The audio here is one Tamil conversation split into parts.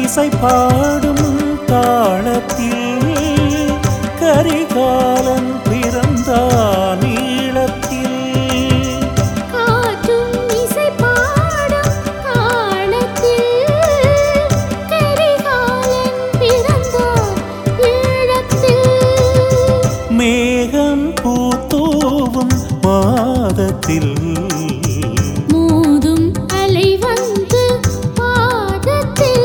இசை பாடும் தாளத்தில் கரிகாலன் பிறந்தான் ஈழத்தில் காற்றும் இசை பாடும் காலத்தில் கரிகாலன் பிறந்தார் ஈழத்தில் மேகம் பூத்தூவும் மாதத்தில் மோதும் அலை வந்து பாதத்தில்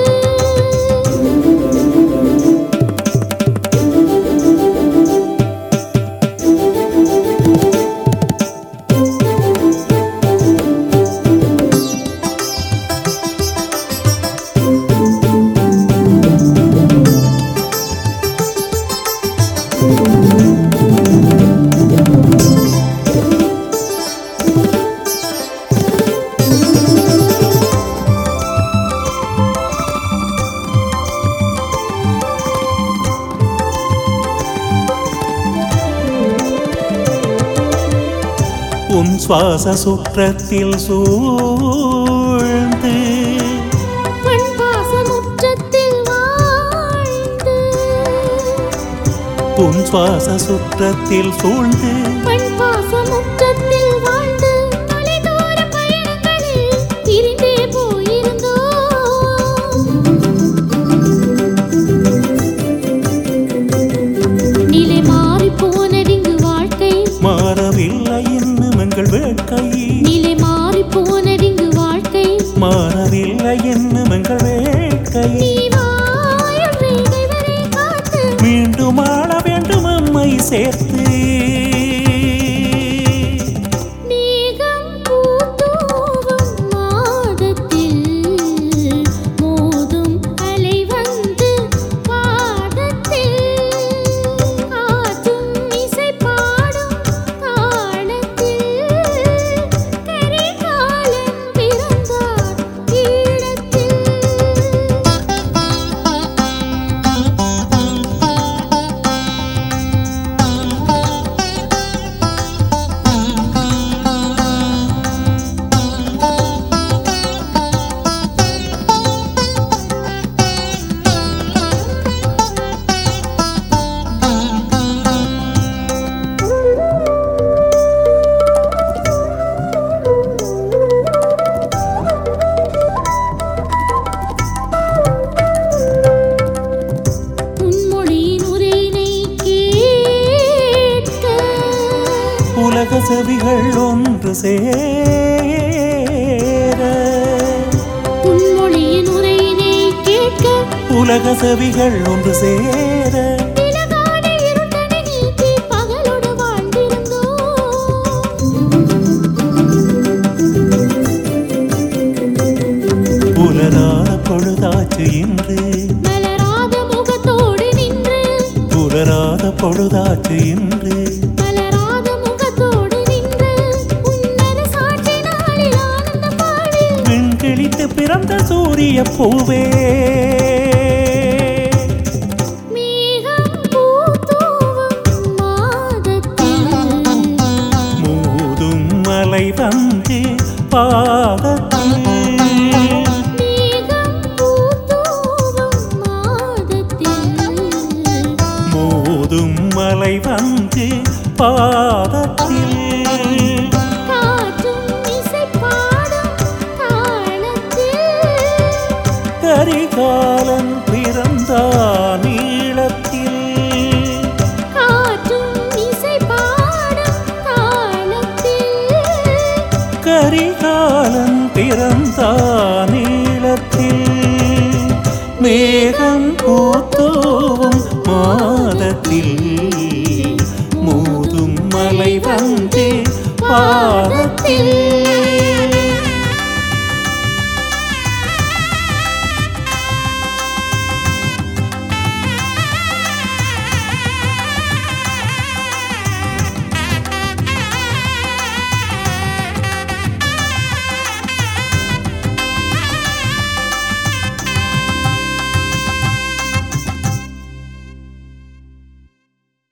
உன் சுவாச சுற்றத்தில் சூழ்ந்து மண் பாசமுற்றத்தில் வாழ்ந்து உன் சுவாச சுற்றத்தில் சூழ்ந்து மண் பாசமுற்றத்தில் வாழ்ந்து தொலைதூர பயணங்களில் பிரிந்தே போயிருந்தோம் நிலை மாறி போனடிங்கு வாழ்க்கை மாறவில்லை இன்னும் எங்கள் வேட்கை நிலை மாறி போனடிங்கு வாழ்க்கை மாறவில்லை இன்னும் எங்கள் வேட்கை நீ வாழும் ரேகை வரை காத்து மீண்டும் ஆள வேண்டும் அம்மை சேர்த்து மேகம் பூத்தூவும் மாதத்தில் மோதும் அலை வந்து பாதத்தில் காற்றும் இசை பாடும் தாளத்தில் கரிகாலன் பிறந்தார் ஈழத்தில் உன்மொழியின் உரையினை கேட்க உலக செவிகள் ஒன்று சேர உன்மொழியின் உரையினை கேட்க உலக செவிகள் ஒன்று சேர இலகான இருட்டனை நீக்கி பகலோடு வாழ்ந்திருந்தோம் புலராத பொழுதாச்சு இன்று மலராத முகத்தோடு நின்று புலராத பொழுதாச்சு இன்று மலராத முகத்தோடு நின்று உன்னத சாட்சி நாளில் ஆனந்த பாடில் விண்கிழித்து பிறந்த சூரிய பூவே மேகம் பூத்தூவும் மாதத்தில் மூதும் மலை வந்து பாதத்தில் மேகம் பூத்தூவும் மாதத்தில் மோதும் மலை வந்து பாதத்தில் காற்றும் இசை பாடும் தாளத்தில் கரிகாலன் பிறந்தான் ஈழத்தில் காற்றும் இசை பாடும் தாளத்தில் கரிகாலன் பிறந்தான்